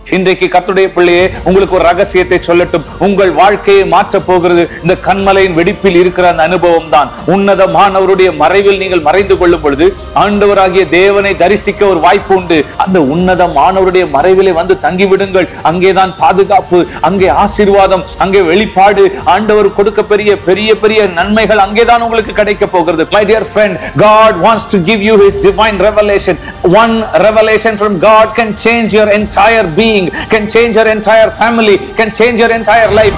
இன்றைக்கு கர்த்தருடைய பிள்ளையே உங்களுக்கு ஒரு ரகசியத்தை சொல்லட்டும் உங்கள் வாழ்க்கையை மாற்றப் போகிறது இந்த கண்மலையின் வெடிப்பில் இருக்கிற அந்த அனுபவம் தான் உன்னதமானவருடைய மறைவில் நீங்கள் மறைந்து கொள்ளும் பொழுது ஆண்டவராகிய தேவனை தரிசிக்க ஒரு வாய்ப்பு உண்டு அந்த உன்னதமானவருடைய மறைவிலே வந்து தங்கிவிடுங்கள் அங்கேதான் பாதுகாப்பு அங்கே ஆசீர்வாதம் அங்கே வெளிப்பாடு ஆண்டவர் கொடுக்க பெரிய பெரிய பெரிய நன்மைகள் அங்கேதான் உங்களுக்கு கிடைக்க போகிறது my dear friend god wants to give you his divine revelation one revelation from god can change your entire being can change your entire family can change your entire life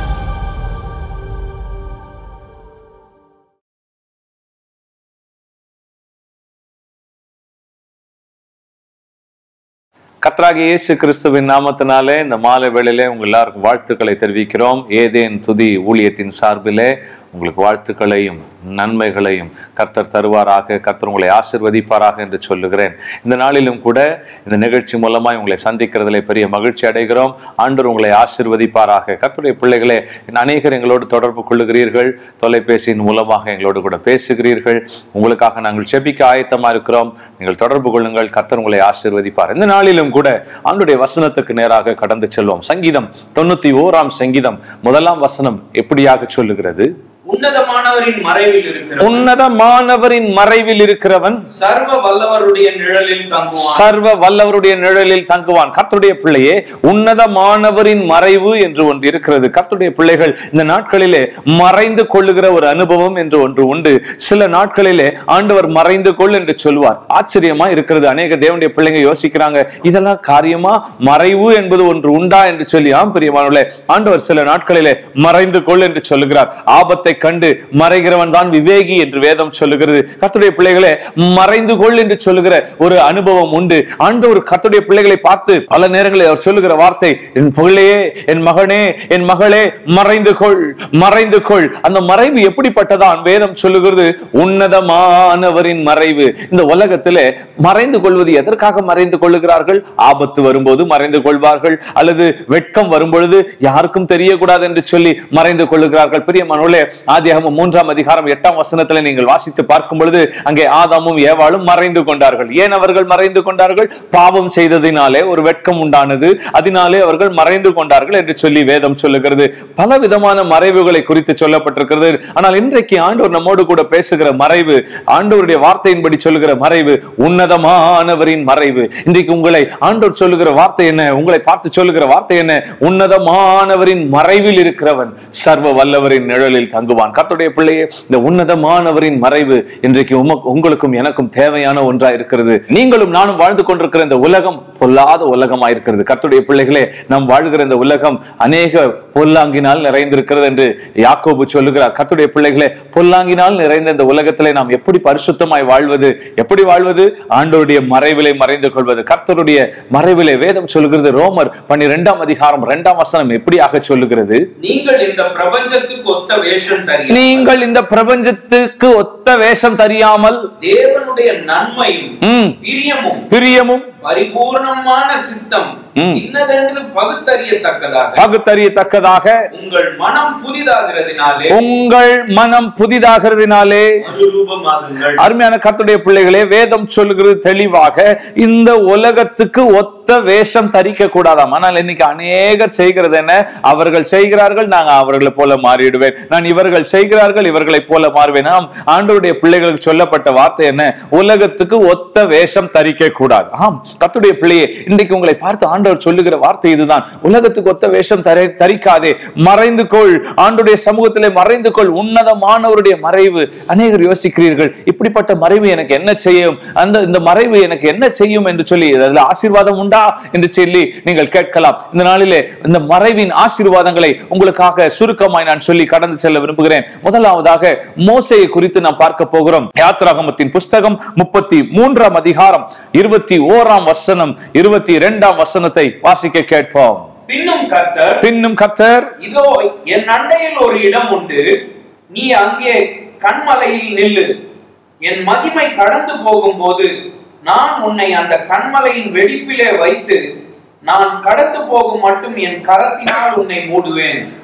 கர்த்தராகிய இயேசு கிறிஸ்துவின் நாமத்தினாலே இந்த மாலை வேளையிலே உங்க எல்லாருக்கும் வாழ்த்துக்களை தெரிவிக்கிறோம் ஏதேன் துதி ஊழியத்தின் சார்பிலே உங்களுக்கு வாழ்த்துக்களையும் நன்மைகளையும் கர்த்தர் தருவாராக கர்த்தர் உங்களை ஆசிர்வதிப்பாராக என்று சொல்லுகிறேன் இந்த நாளிலும் கூட இந்த நிகழ்ச்சி மூலமாய் உங்களை சந்திக்கிறதுல பெரிய மகிழ்ச்சி அடைகிறோம் ஆண்டவர் உங்களை ஆசிர்வதிப்பாராக கர்த்தருடைய பிள்ளைகளே அநேகர் எங்களோடு தொடர்பு கொள்ளுகிறீர்கள் தொலைபேசியின் மூலமாக எங்களோடு கூட பேசுகிறீர்கள் உங்களுக்காக நாங்கள் செபிக்க ஆயத்தமா இருக்கிறோம் நீங்கள் தொடர்பு கொள்ளுங்கள் கர்த்தர் உங்களை ஆசிர்வதிப்பார் இந்த நாளிலும் கூட ஆண்டுடைய வசனத்துக்கு நேராக கடந்து செல்வோம் சங்கீதம் தொண்ணூத்தி ஓராம் சங்கீதம் முதலாம் வசனம் எப்படியாக சொல்லுகிறது உன்னதமானவரின் மறைவில் இருக்கிற உன்னதமானவரின் மறைவில் இருக்கிறவன் சர்வ வல்லவருடைய நிழலில் தங்குவான் சர்வ வல்லவருடைய நிழலில் தங்குவான் கர்த்தருடைய பிள்ளையே உன்னதமானவரின் மறைவு என்று ஒன்று இருக்கிறது கர்த்தருடைய பிள்ளைகள் இந்த நாட்களிலே மறைந்து கொள்ளுகிற ஒரு அனுபவம் என்று ஒன்று உண்டு சில நாட்களிலே ஆண்டவர் மறைந்து கொள் என்று சொல்வார் ஆச்சரியமா இருக்கிறது அநேக தேவனுடைய பிள்ளைங்க யோசிக்கிறாங்க இதெல்லாம் காரியமா மறைவு என்பது ஒன்று உண்டா என்று சொல்லி ஆம் பிரியமானவர்களே ஆண்டவர் சில நாட்களிலே மறைந்து கொள் என்று சொல்லுகிறார் ஆபத்தை கண்டு மறைகிறவன் தான் விவேகி என்று வேதம் சொல்லுகிறது கர்த்தருடைய பிள்ளைகளே மறைந்து கொள் என்று சொல்லுகிற ஒரு அனுபவம் உண்டு ஆண்டவர் கர்த்தருடைய பிள்ளைகளை பார்த்து பல நேரங்களில் அவர் சொல்லுகிற வார்த்தை என் பிள்ளையே என் மகனே என் மகளே மறைந்து கொள் மறைந்து கொள் அந்த மறைவு எப்படிப்பட்டதான் வேதம் சொல்லுகிறது உன்னதமானவரின் மறைவு இந்த உலகத்திலே மறைந்து கொள்வது எதற்காக மறைந்து கொள்ளுகிறார்கள் ஆபத்து வரும்போது மறைந்து கொள்வார்கள் அல்லது வெட்கம் வரும்பொழுது யாருக்கும் தெரியக்கூடாது என்று சொல்லி மறைந்து கொள்ளுகிறார்கள் பிரியமானவர்களே ஆதியாகமம் மூன்றாம் அதிகாரம் எட்டாம் வசனத்துல நீங்கள் வாசித்து பார்க்கும் பொழுது அங்கே ஆதாமும் ஏவாளும் மறைந்து கொண்டார்கள் ஏன் அவர்கள் மறைந்து கொண்டார்கள் பாவம் செய்ததினாலே ஒரு வெட்கம் உண்டானது அதனாலே அவர்கள் மறைந்து கொண்டார்கள் என்று சொல்லி வேதம் சொல்லுகிறது பல விதமான மறைவுகளை குறித்து சொல்லப்பட்டிருக்கிறது ஆனால் இன்றைக்கு ஆண்டவர் நம்மோடு கூட பேசுகிற மறைவு ஆண்டவருடைய வார்த்தையின்படி சொல்லுகிற மறைவு உன்னதமானவரின் மறைவு இன்றைக்கு உங்களை ஆண்டவர் சொல்லுகிற வார்த்தை என்ன உங்களை பார்த்து சொல்லுகிற வார்த்தை என்ன உன்னதமானவரின் மறைவில் இருக்கிறவன் சர்வ வல்லவரின் நிழலில் தங்குவான் கர்த்தருடைய பிள்ளையே இந்த உன்னதமானவரின் மறைவு இன்றைக்கு உமக்கு- உங்களுக்கும் எனக்கும் தேவையான ஒன்றா இருக்கிறது நீங்களும் நானும் வாழ்ந்து கொண்டிருக்கிற இந்த உலகம் பொல்லாத உலகமா இருக்கிறது கர்த்தருடைய பிள்ளைகளே நாம் வாழ்கிற இந்த உலகம் அநேக பொல்லாங்கினால் நிறைந்திருக்கிறது என்று யாக்கோபு சொல்லுகிறார் கர்த்தருடைய பிள்ளைகளே பொல்லாங்கினால் நிறைந்த இந்த உலகத்திலே நாம் எப்படி பரிசுத்தமாய் வாழ்வது எப்படி வாழ்வது ஆண்டவருடைய மறைவிலை மறைந்து கொள்வது கர்த்தருடைய மறைவிலே வேதம் சொல்லுகிறது ரோமர் பன்னிரெண்டாம் அதிகாரம் இரண்டாம் வசனம் எப்படியாக சொல்லுகிறது நீங்கள் இந்த பிரபஞ்சத்துக்கு ஒத்த வேஷம் தரிய நீங்கள் இந்த பிரபஞ்சத்துக்கு ஒத்த வேஷம் தெரியாமல் தேவனுடைய நன்மையும் ம், பிரியமும் பிரியமும் பரிபூர்ணமான சித்தம் ம். இன்னதென்று பகுத்தறியத்தக்கதாக பகுத்தறியத்தக்கதாக உங்கள் மனம் புதிதாகிறதினாலே உங்கள் மனம் புதிதாகிறதுனாலே மறுரூபமாகுங்கள் அருமையான கர்த்தருடைய பிள்ளைகளே வேதம் சொல்கிறது தெளிவாக இந்த உலகத்துக்கு ஒத்த வேஷம் தரிக்க கூடாதாம் ஆனால் இன்னைக்கு அநேகர் செய்கிறது என்ன அவர்கள் செய்கிறார்கள் நாங்க அவர்களை போல மாறிடுவேன் நான் இவர்கள் செய்கிறார்கள் இவர்களை போல மாறுவேன் ஆம் ஆண்டவருடைய பிள்ளைகளுக்கு சொல்லப்பட்ட வார்த்தை என்ன உலகத்துக்கு ஒத்த வேஷம் தரிக்க கூடாது ஆம் கர்த்தருடைய பிள்ளையே இன்றைக்கு உங்களை பார்த்து ஆண்டவர் சொல்லுகிற வார்த்தை இதுதான் உலகத்துக்கு ஒத்த வேஷம் தரி தரிக்காதே மறைந்து கொள் ஆண்டுடைய சமூகத்திலே மறைந்து கொள் உன்னதமானவருடைய மறைவு அநேகர் யோசிக்கிறீர்கள் இப்படிப்பட்ட மறைவு எனக்கு என்ன செய்யும் அந்த இந்த மறைவு எனக்கு என்ன செய்யும் என்று சொல்லி அதுல ஆசீர்வாதம் உண்டா என்று சொல்லி நீங்கள் கேட்கலாம் இந்த நாளிலே இந்த மறைவின் ஆசீர்வாதங்களை உங்களுக்காக சுருக்கமாய் நான் சொல்லி கடந்து செல்ல விரும்புகிறேன் முதலாவதாக மோசையை குறித்து நாம் பார்க்க போகிறோம் யாத்ராகமத்தின் புஸ்தகம் முப்பத்தி மூன்றாம் அதிகாரம் இருபத்தி ஓராம் வசனம் இருபத்தி இரண்டாம் வசனத்தை வாசிக்க கேட்போம் பின்னும் கர்த்தர் பின்னும் கர்த்தர் இதோ என் அண்டையில் ஒரு இடம் உண்டு நீ அங்கே கண்மலையில் நில்லு என் மகிமை கடந்து போகும்போது நான் உன்னை அந்த கண்மலையின் வெடிப்பிலே வைத்து நான் கடந்து போகும் மட்டும் என் கரத்தினால் உன்னை மூடுவேன்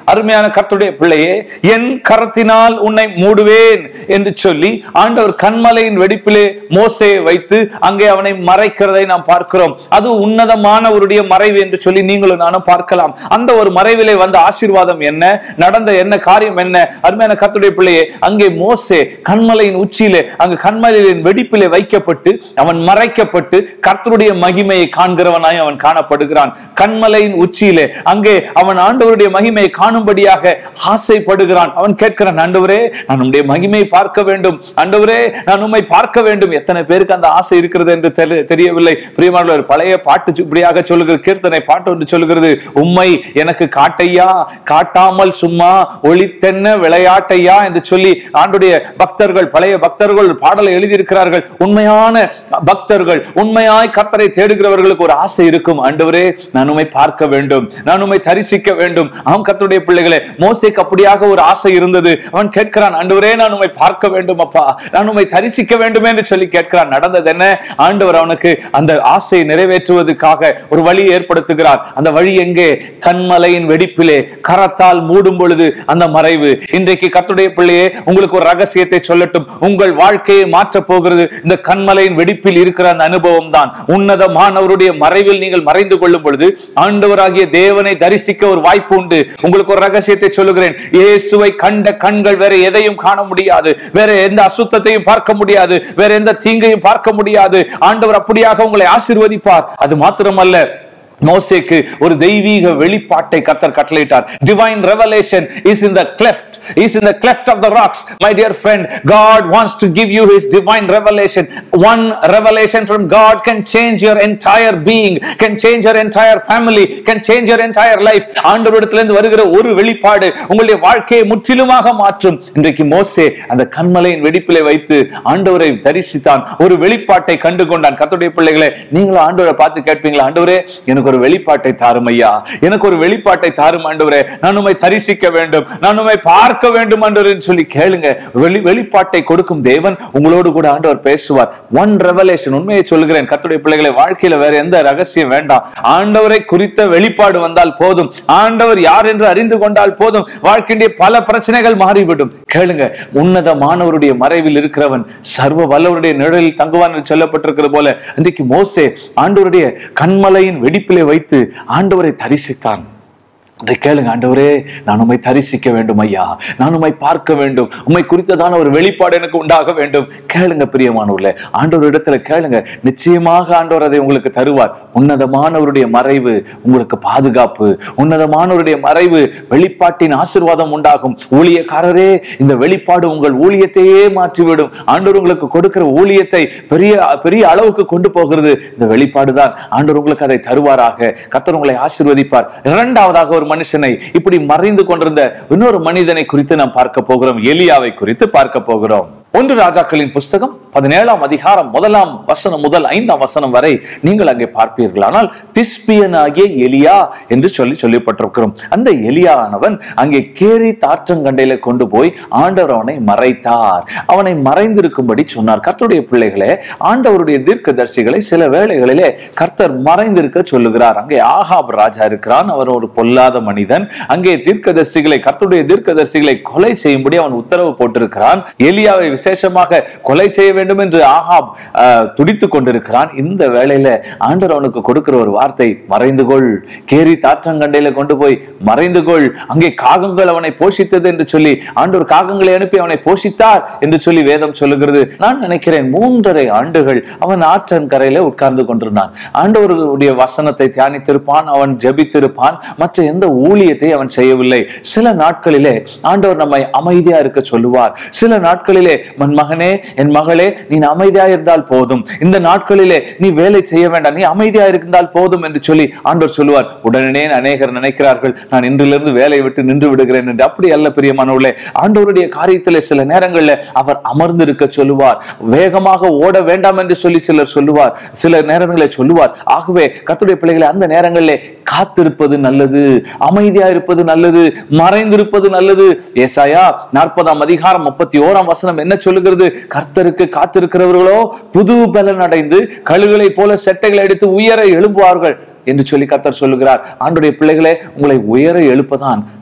அருமையான கர்த்தருடைய பிள்ளையே என் கரத்தினால் உன்னை மூடுவேன் என்று சொல்லி ஆண்டவர் கண்மலையின் வெடிப்பிலே மோசையை வைத்து அங்கே அவனை மறைக்கிறதை நாம் பார்க்கிறோம் அது உன்னதமானவருடைய மறைவு என்று சொல்லி நீங்களும் நானும் பார்க்கலாம் அந்த ஒரு மறைவிலே வந்த ஆசீர்வாதம் என்ன நடந்த என்ன காரியம் என்ன அருமையான கர்த்தருடைய பிள்ளையே அங்கே மோசே கண்மலையின் உச்சியிலே அங்கு கண்மலையின் வெடிப்பிலே வைக்கப்பட்டு அவன் மறைக்கப்பட்டு கர்த்தருடைய மகிமையை காண்கிறவனாய் அவன் காணப்படுகிறான் கண்மலையின் உச்சியிலே அங்கே அவன் ஆண்டவருடைய மகிமையை காணும்படியாக ஆசைப்படுகிறான் அவன் கேட்கிறான் ஆண்டவரே நான் உம்முடைய மகிமையை பார்க்க வேண்டும் ஆண்டவரே நான் உம்மை பார்க்க வேண்டும் எத்தனை பேருக்கு அந்த ஆசை இருக்கிறது என்று தெரி- தெரியவில்லை பிரியமான ஒரு பழைய பாட்டு இப்படியாக சொல்லுகிறது கீர்த்தனை பாட்டு ஒன்று சொல்லுகிறது உம்மை எனக்கு காட்டையா காட்டாமல் சும்மா ஒளித்தென்ன விளையாட்டையா என்று சொல்லி ஆண்டுடைய பக்தர்கள் பழைய பக்தர்கள் ஒரு பாடலை எழுதியிருக்கிறார்கள் உண்மையான பக்தர்கள் உண்மையாய் கர்த்தரை தேடுகிறவர்களுக்கு ஒரு ஆசை இருக்கும் ஆண்டவரே நான் உம்மை பார்க்க வேண்டும் நான் உம்மை தரிசிக்க வேண்டும் அவன் கர்த்தருடைய பிள்ளைகளே மோசேக்கு அப்படியாக ஒரு ஆசை இருந்தது அவன் கேட்கிறான் ஆண்டவரே நான் உம்மை பார்க்க வேண்டும் அப்பா நான் உம்மை தரிசிக்க வேண்டும் என்று சொல்லி கேட்கிறான் நடந்தது என்ன ஆண்டவர் அவனுக்கு அந்த ஆசையை நிறைவேற்றுவதற்காக ஒரு வழி ஏற்படுத்துகிறார் அந்த வழி எங்கே கண்மலையின் வெடிப்பிலே கரத்தால் மூடும் பொழுது அந்த மறைவு இன்றைக்கு கர்த்தருடைய பிள்ளையே உங்களுக்கு ஒரு ரகசியத்தை சொல்லட்டும் உங்கள் வாழ்க்கையை மாற்றப் போகிறது இந்த கண்மலையின் வெடிப்பில் இருக்கிற அந்த அனுபவம் தான் உன்னதமானவருடைய மறைவில் நீங்கள் மறைந்து கொள்ளும் பொழுது ஆண்டவராகிய தேவனை தரிசிக்க ஒரு வாய்ப்பு உண்டு உங்களுக்கு ஒரு ரகசியத்தை சொல்லுகிறேன் இயேசுவை கண்ட கண்கள் வேற எதையும் காண முடியாது வேற எந்த அசுத்தத்தையும் பார்க்க முடியாது வேற எந்த தீங்கையும் பார்க்க முடியாது ஆண்டவர் அப்படியாக உங்களை ஆசீர்வதிப்பார் அது மாத்திரமல்ல மோசேக்கு ஒரு தெய்வீக வெளிப்பாட்டை கர்த்தர் கட்டளையிட்டார் divine revelation is in the cleft is in the cleft of the rocks my dear friend God wants to give you his divine revelation one revelation from God can change your entire being can change your entire family can change your entire life ஆண்டவரிடத்திலிருந்து வருகிற ஒரு வெளிப்பாடு உங்களுடைய வாழ்க்கையை முற்றிலுமாக மாற்றும் இன்றைக்கு மோசே அந்த கண்மலையின் வெடிப்பிலே வைத்து ஆண்டவரை தரிசித்தான் ஒரு வெளிப்பாட்டை கண்டு கொண்டான் கர்த்தருடைய பிள்ளைகளே நீங்களும் ஆண்டவரை பார்த்து கேட்பீங்களா ஆண்டவரே எனக்கு ஒரு வெளிப்பாட்டை தாரும் ஐயா எனக்கு ஒரு வெளிப்பாட்டை தாரும் ஆண்டவரே நான் உம்மை தரிசிக்க வேண்டும் நான் உம்மை பார்க்க வேண்டும் ஆண்டவரே சொல்லி கேளுங்க வெளி வெளிப்பாட்டை கொடுக்கும் தேவன் உங்களோடு கூட ஆண்டவர் பேசுவார் ஒன் ரெவலேஷன் உண்மையை சொல்லுகிறேன் கர்த்தருடைய பிள்ளைகளை வாழ்க்கையில வேற எந்த ரகசியம் வேண்டாம் ஆண்டவரை குறித்த வெளிப்பாடு வந்தால் போதும் ஆண்டவர் யார் என்று அறிந்து கொண்டால் போதும் வாழ்க்கையுடைய பல பிரச்சனைகள் மாறிவிடும் கேளுங்க உன்னதமானவருடைய மறைவில் இருக்கிறவன் சர்வ வல்லவருடைய நிழலில் தங்குவான் என்று சொல்லப்பட்டிருக்கிறது போல இன்றைக்கு மோசே ஆண்டவருடைய கண்மலையின் வெடிப்பிலே வைத்து ஆண்டவரை தரிசித்தான் இதை கேளுங்க ஆண்டவரே நான் உம்மை தரிசிக்க வேண்டும் ஐயா நான் உம்மை பார்க்க வேண்டும் உம்மை குறித்ததான ஒரு வெளிப்பாடு எனக்கு உண்டாக வேண்டும் கேளுங்க பிரியமானவர்களே ஆண்டவர் இடத்துல கேளுங்க நிச்சயமாக ஆண்டவர் அதை உங்களுக்கு தருவார் உன்னதமானவருடைய மறைவு உங்களுக்கு பாதுகாப்பு உன்னதமானவருடைய மறைவு வெளிப்பாட்டின் ஆசீர்வாதம் உண்டாகும் ஊழியக்காரரே இந்த வெளிப்பாடு உங்கள் ஊழியத்தையே மாற்றிவிடும் ஆண்டவர் உங்களுக்கு கொடுக்கிற ஊழியத்தை பெரிய பெரிய அளவுக்கு கொண்டு போகிறது இந்த வெளிப்பாடு தான் ஆண்டவர் உங்களுக்கு அதை தருவாராக கர்த்தர் உங்களை ஆசீர்வதிப்பார் இரண்டாவதாக ஒரு மனுஷனை இப்படி மறைந்து கொண்டிருந்த இன்னொரு மனிதனை குறித்து நாம் பார்க்க போகிறோம் எலியாவை குறித்து பார்க்க போகிறோம் ஒன்று ராஜாக்களின் புஸ்தகம் பதினேழாம் அதிகாரம் முதலாம் வசனம் முதல் ஐந்தாம் வசனம் வரை நீங்கள் அங்கே பார்ப்பீர்கள் ஆனால் திஸ்பியனாகிய எலியா என்று சொல்லி சொல்லப்பட்டிருக்கிறோம் அந்த எலியானவன் அங்கே கேரி தாற்றங்கண்டையில கொண்டு போய் ஆண்டவர் அவனை மறைத்தார் அவனை மறைந்திருக்கும்படி சொன்னார் கர்த்தருடைய பிள்ளைகளே ஆண்டவருடைய தீர்க்கதரிசிகளை சில வேளைகளிலே கர்த்தர் மறைந்திருக்க சொல்லுகிறார் அங்கே ஆகாப் ராஜா இருக்கிறான் அவன் ஒரு பொல்லாத மனிதன் அங்கே தீர்க்கதரிசிகளை கர்த்தருடைய தீர்க்கதரிசிகளை கொலை செய்யும்படி அவன் உத்தரவு போட்டிருக்கிறான் எலியாவை விசேஷமாக கொலை செய்ய வேண்டும் என்று ஆகாப் ஆஹ், துடித்துக் கொண்டிருக்கிறான் இந்த வேளையில ஆண்டவர் அவனுக்கு கொடுக்கிற ஒரு வார்த்தை மறைந்து கொள் கேரி தாற்றங்கண்டையில கொண்டு போய் மறைந்து கொள் அங்கே காகங்கள் அவனை போஷித்தது என்று சொல்லி ஆண்டவர் காகங்களை அனுப்பி அவனை போஷித்தார் என்று சொல்லி வேதம் சொல்லுகிறது நான் நினைக்கிறேன் மூன்றரை ஆண்டுகள் அவன் ஆற்றன் கரையில உட்கார்ந்து கொண்டிருந்தான் ஆண்டவருடைய வசனத்தை தியானித்திருப்பான் அவன் ஜெபித்திருப்பான் மற்ற எந்த ஊழியத்தை அவன் செய்யவில்லை சில நாட்களிலே ஆண்டவர் நம்மை அமைதியா இருக்க சொல்லுவார் சில நாட்களிலே மன் மகனே என் மகளே நீ அமைதியா இருந்தால் போதும் இந்த நாட்களிலே நீ வேலை செய்ய வேண்டாம் நீ அமைதியா இருந்தால் போதும் என்று சொல்லி ஆண்டவர் சொல்லுவார் உடனே அநேகர் நினைக்கிறார்கள் நான் இன்றிலிருந்து வேலையை விட்டு நின்று விடுகிறேன் என்று அப்படி அல்ல பிரியமானவர்களே ஆண்டவருடைய காரியத்திலே சில நேரங்களில் அவர் அமர்ந்திருக்க சொல்லுவார் வேகமாக ஓட வேண்டாம் என்று சொல்லி சிலர் சொல்லுவார் சில நேரங்களில் சொல்லுவார் ஆகவே கர்த்தருடைய பிள்ளைகளை அந்த நேரங்களிலே காத்திருப்பது நல்லது அமைதியா இருப்பது நல்லது மறைந்திருப்பது நல்லது ஏசாயா நாற்பதாம் அதிகாரம் முப்பத்தி ஓராம் வசனம் என்ன சொல்லுகிறது கர்த்தருக்கு காத்திருக்கிறவர்களோ புது பலன் அடைந்து கழுகளை போல செட்டைகளை எடுத்து உயர எழும்புவார்கள் என்று சொல்லி கர்த்தர் சொல்லுகிறார் ஆண்டுடைய பிள்ளைகளே உங்களை உயர எழுப்பதான்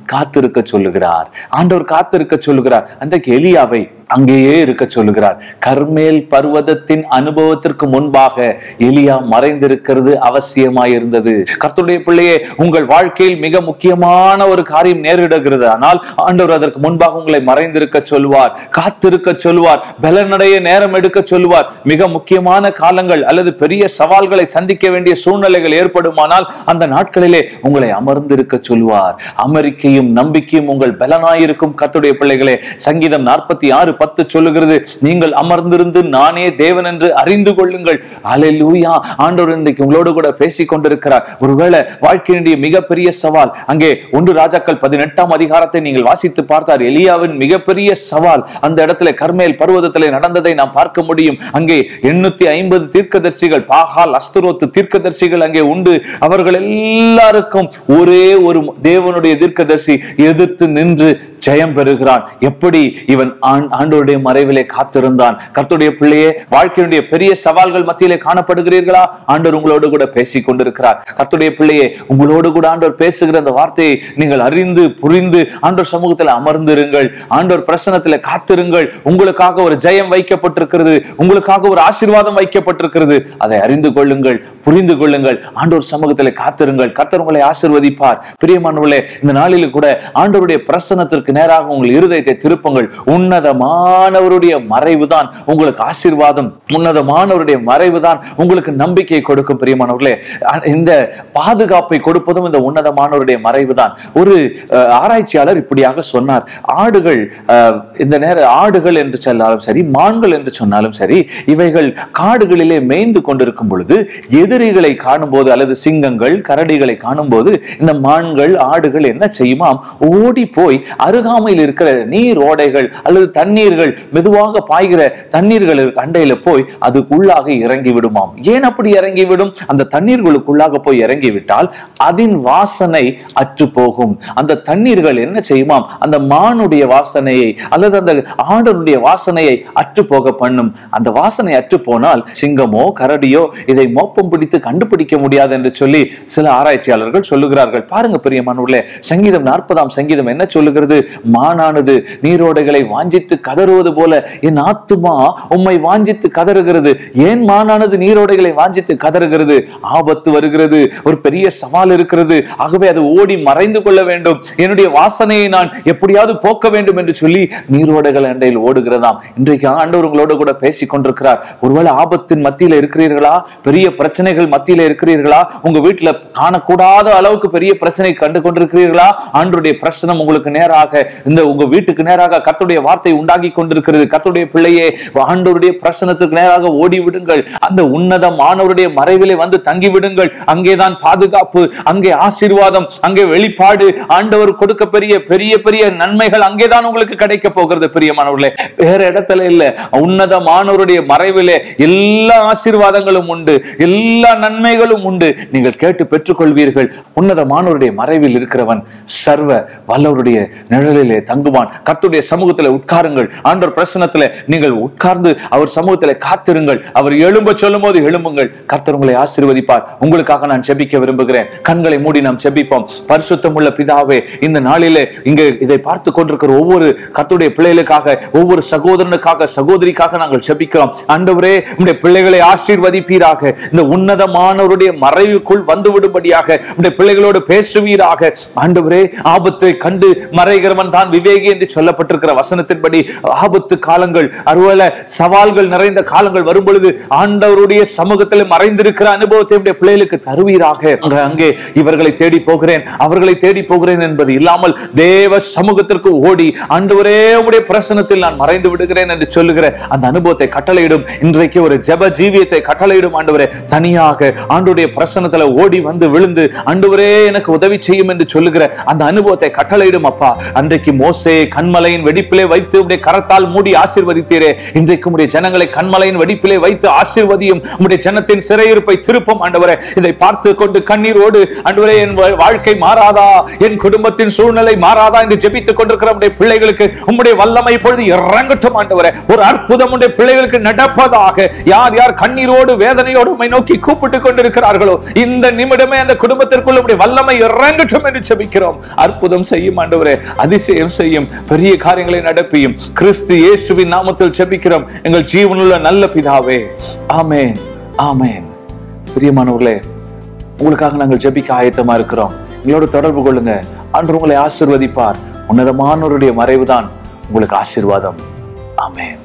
காத்திருக்க சொல்லுகிறார் ஆண்டவர் காத்திருக்க சொல்லுகிறார் அன்றைக்கு எலியாவை அங்கேயே இருக்க சொல்லுகிறார் கர்மேல் பர்வதத்தின் அனுபவத்திற்கு முன்பாக எலியா மறைந்திருக்கிறது அவசியமாயிருந்தது கர்த்தருடைய பிள்ளையே உங்கள் வாழ்க்கையில் மிக முக்கியமான ஒரு காரியம் நேரிடுகிறது ஆனால் ஆண்டவர் அதற்கு முன்பாக உங்களை மறைந்திருக்க சொல்வார் காத்திருக்க சொல்வார் பலனடைய நேரம் எடுக்க சொல்வார் மிக முக்கியமான காலங்கள் அல்லது பெரிய சவால்களை சந்திக்க வேண்டிய சூழ்நிலைகள் ஏற்படுமானால் அந்த நாட்களிலே உங்களை அமர்ந்திருக்க சொல்வார் அமெரிக்கையும் நம்பிக்கையும் உங்கள் பலனாயிருக்கும் கர்த்தருடைய பிள்ளைகளே சங்கீதம் நாற்பத்தி ஆறு பத்து சொல்லுகிறது நீங்கள் அமர்ந்திருந்து நானே தேவன் என்று அறிந்து கொள்ளுங்கள் அலையூயா ஆண்டவர் இன்றைக்கு உங்களோடு கூட பேசிக் கொண்டிருக்கிறார் ஒருவேளை வாழ்க்கையினுடைய மிகப்பெரிய சவால் அங்கே ஒன்று ராஜாக்கள் பதினெட்டாம் அதிகாரத்தை நீங்கள் வாசித்து பார்த்தார் எலியாவின் மிகப்பெரிய சவால் அந்த இடத்துல கர்மேல் பர்வதத்திலே நடந்ததை நாம் பார்க்க முடியும் அங்கே எண்ணூத்தி ஐம்பது தீர்க்கதரிசிகள் பாகால் அஸ்தரோத்து தீர்க்கதரிசிகள் அங்கே உண்டு அவர்கள் எல்லாருக்கும் ஒரே ஒரு தேவனுடைய தீர்க்கதரிசி எதிர்த்து நின்று ஜெயம் பெறுகிறான் எப்படி இவன் ஆண்- ஆண்டவருடைய மறைவிலே காத்திருந்தான் கர்த்தருடைய பிள்ளையே வாழ்க்கையுடைய பெரிய சவால்கள் மத்தியிலே காணப்படுகிறீர்களா ஆண்டவர் உங்களோடு கூட பேசிக் கொண்டிருக்கிறார் கர்த்தருடைய பிள்ளையே உங்களோடு கூட ஆண்டவர் பேசுகிற அந்த வார்த்தையை நீங்கள் அறிந்து புரிந்து ஆண்டவர் சமூகத்தில் அமர்ந்திருங்கள் ஆண்டவர் பிரசனத்தில் காத்திருங்கள் உங்களுக்காக ஒரு ஜெயம் வைக்கப்பட்டிருக்கிறது உங்களுக்காக ஒரு ஆசீர்வாதம் வைக்கப்பட்டிருக்கிறது அதை அறிந்து கொள்ளுங்கள் புரிந்து கொள்ளுங்கள் ஆண்டவர் சமூகத்தில் காத்திருங்கள் கர்த்தர் உங்களை ஆசீர்வதிப்பார் பிரியமானவர்களே இந்த நாளில் கூட ஆண்டவருடைய பிரசனத்திற்கு நேராக உங்கள் இருதயத்தை திருப்புங்கள் உன்னதமானவருடைய மறைவுதான் உங்களுக்கு ஆசீர்வாதம் உன்னதமானவருடைய மறைவுதான் உங்களுக்கு நம்பிக்கை கொடுக்கும் பிரியமானவர்களே அ- இந்த பாதுகாப்பை கொடுப்பதும் இந்த உன்னதமானவருடைய மறைவுதான் ஒரு அஹ், ஆராய்ச்சியாளர் இப்படியாக சொன்னார் ஆடுகள் அஹ், இந்த நேர ஆடுகள் என்று சொன்னாலும் சரி மான்கள் என்று சொன்னாலும் சரி இவைகள் காடுகளிலே மேய்ந்து கொண்டிருக்கும் பொழுது எதிரிகளை காணும்போது அல்லது சிங்கங்கள் கரடிகளை காணும்போது இந்த மான்கள் ஆடுகள் என்ன செய்யுமாம் ஓடி போய் அருகாமையில் இருக்கிற நீர் ஓடைகள் அல்லது தண்ணீர்கள் மெதுவாக பாய்கிற தண்ணீர்கள் அண்டையில போய் அதுக்குள்ளாக இறங்கி விடுமாம் ஏன் அப்படி இறங்கி விடும் அந்த தண்ணீர்களுக்குள்ளாக போய் இறங்கி விட்டால் அதன் வாசனை அற்று போகும் அந்த தண்ணீர்கள் என்ன செய்யுமாம் அந்த மானுடைய வாசனையை அல்லது அந்த ஆடனுடைய வாசனையை அற்று போக பண்ணும் அந்த வாசனை அற்று போனால் சிங்கமோ கரடியோ இதை மோப்பம் பிடித்து கண்டுபிடிக்க முடியாது என்று சொல்லி சில ஆராய்ச்சியாளர்கள் சொல்லுகிறார்கள் பாருங்க பிரியமானவர்களே சங்கீதம் நாற்பதாம் சங்கீதம் என்ன சொல்லுகிறது மானானது நீரோடைகளை வாஞ்சித்து கதறுவது போல என் ஆத்துமா உம்மை வாஞ்சித்து கதறுகிறது ஏன் மானானது நீரோடைகளை வாஞ்சித்து கதறுகிறது ஆபத்து வருகிறது ஒரு பெரிய சவால் இருக்கிறது ஆகவே அது ஓடி மறைந்து கொள்ள வேண்டும் என்னுடைய வாசனையை நான் எப்படியாவது போக்க வேண்டும் என்று சொல்லி நீரோடைகள் அண்டையில் ஓடுகிறதாம் இன்றைக்கு ஆண்டவர் உங்களோட கூட பேசிக் கொண்டிருக்கிறார் ஒருவேளை ஆபத்தின் மத்தியில இருக்கிறீர்களா பெரிய பிரச்சனைகள் மத்தியில இருக்கிறீர்களா உங்க வீட்டுல காணக்கூடாத அளவுக்கு பெரிய பிரச்சனை கண்டு கொண்டிருக்கிறீர்களா ஆண்டருடைய பிரச்சனம் உங்களுக்கு நேராக இந்த உங்க வீட்டுக்கு நேராக கர்த்தருடைய வார்த்தை உண்டாகி கொண்டிருக்கிறது கர்த்தருடைய பிள்ளையே ஆண்டவருடைய பிரசனத்துக்கு நேராக ஓடி விடுங்கள் அந்த உன்னதமானவருடைய மறைவிலே வந்து தங்கி விடுங்கள் அங்கேதான் பாதுகாப்பு அங்கே ஆசீர்வாதம் அங்கே வெளிப்பாடு ஆண்டவர் கொடுக்க பெரிய பெரிய பெரிய நன்மைகள் அங்கேதான் உங்களுக்கு கிடைக்க போகிறது பிரியமானவர்களே வேற இடத்துல இல்ல உன்னதமானவருடைய மறைவிலே எல்லா ஆசீர்வாதங்களும் உண்டு எல்லா நன்மைகளும் உண்டு நீங்கள் கேட்டு பெற்றுக்கொள்வீர்கள் உன்னதமானவருடைய மறைவில் இருக்கிறவன் சர்வ வல்லவருடைய நிழலிலே தங்குவான் கர்த்தருடைய சமூகத்தில் உட்காருங்கள் ஆண்டவர் பிரசனத்துல நீங்கள் உட்கார்ந்து அவர் சமூகத்தில் காத்திருங்கள் அவர் எழும்ப சொல்லும் போது எழும்புங்கள் கர்த்தர் உங்களை ஆசீர்வதிப்பார் உங்களுக்காக நான் செபிக்க விரும்புகிறேன் கண்களை மூடி நாம் செபிப்போம் பரிசுத்தமுள்ள பிதாவே இந்த நாளிலே இங்கே இதை பார்த்து கொண்டிருக்கிற ஒவ்வொரு கர்த்தருடைய பிள்ளைகளுக்காக ஒவ்வொரு சகோதரனுக்காக சகோதரிக்காக நாங்கள் செபிக்கிறோம் ஆண்டவரே உடைய பிள்ளைகளை ஆசீர்வதிப்பீராக இந்த உன்னதமானவருடைய மறைவுக்குள் வந்து விடும்படியாக உடைய பிள்ளைகளோடு பேசுவீராக ஆண்டவரே ஆபத்தை கண்டு மறைகிறவன் தான் விவேகி என்று சொல்லப்பட்டிருக்கிற வசனத்தின்படி ஆபத்து காலங்கள் அருவல சவால்கள் நிறைந்த காலங்கள் வரும் பொழுது ஆண்டவருடைய சமூகத்தில் மறைந்திருக்கிற அனுபவத்தை உடைய பிள்ளைகளுக்கு தருவீராக அங்க- அங்கே இவர்களை தேடி போகிறேன் அவர்களை தேடி போகிறேன் என்பது இல்லாமல் தேவ சமூகத்திற்கு ஓடி ஆண்டவரே உடைய பிரசனத்தில் நான் மறைந்து விடுகிறேன் என்று சொல்லுகிற அந்த அனுபவத்தை கட்டளையிடும் இன்றைக்கு ஒரு ஜெப ஜீவியத்தை கட்டளையிடும் ஆண்டவரே தனியாக ஆண்டுடைய பிரசனத்துல ஓடி வந்து விழுந்து ஆண்டவரே எனக்கு உதவி செய்யும் என்று சொல்லுகிற அந்த அனுபவத்தை கட்டளையிடும் அப்பா அன்றைக்கு மோசே கண்மலையின் வெடிப்பிலே வைத்து உடைய கரத்தால் மூடி ஆசீர்வதித்தீரே இன்றைக்கு உடைய ஜனங்களை கண்மலையின் வெடிப்பிலே வைத்து ஆசீர்வதியும் உடைய ஜனத்தின் சிறையிருப்பை திருப்பம் ஆண்டவரே இதை பார்த்து கொண்டு கண்ணீரோடு ஆண்டவரே என் வா- வாழ்க்கை மாறாதா என் குடும்பத்தின் சூழ்நிலை மாறாதா என்று ஜெபித்துக் கொண்டிருக்கிற உடைய பிள்ளைகளுக்கு உம்முடைய வல்லமை இப்பொழுது இறங்கட்டும் ஆண்டவரே ஒரு அற்புதம் உடைய பிள்ளைகளுக்கு நடப்பதாக யார் யார் கண்ணீரோடு வேதனையோடு உம்மை நோக்கி கூப்பிட்டுக் கொண்டிருக்கிறார்களோ இந்த நிமிடமே அந்த குடும்பத்திற்குள் உடைய வல்லமை இறங்கட்டும் என்று ஜெபிக்கிறோம் அற்புதம் செய்யும் ஆண்டவரே அதிசயம் செய்யும் பெரிய காரியங்களை நடப்பியும் கிறிஸ்து இயேசுவின் நாமத்தில் ஜெபிக்கிறோம் எங்கள் ஜீவனுள்ள நல்ல பிதாவே ஆமென் ஆமென் பிரியமானவர்களே உங்களுக்காக நாங்கள் ஜெபிக்க ஆயத்தமா இருக்கிறோம் எங்களோட தொடர்பு கொள்ளுங்க அன்று உங்களை ஆசிர்வதிப்பார் உன்னதமானவருடைய மறைவுதான் உங்களுக்கு ஆசீர்வாதம் ஆமென்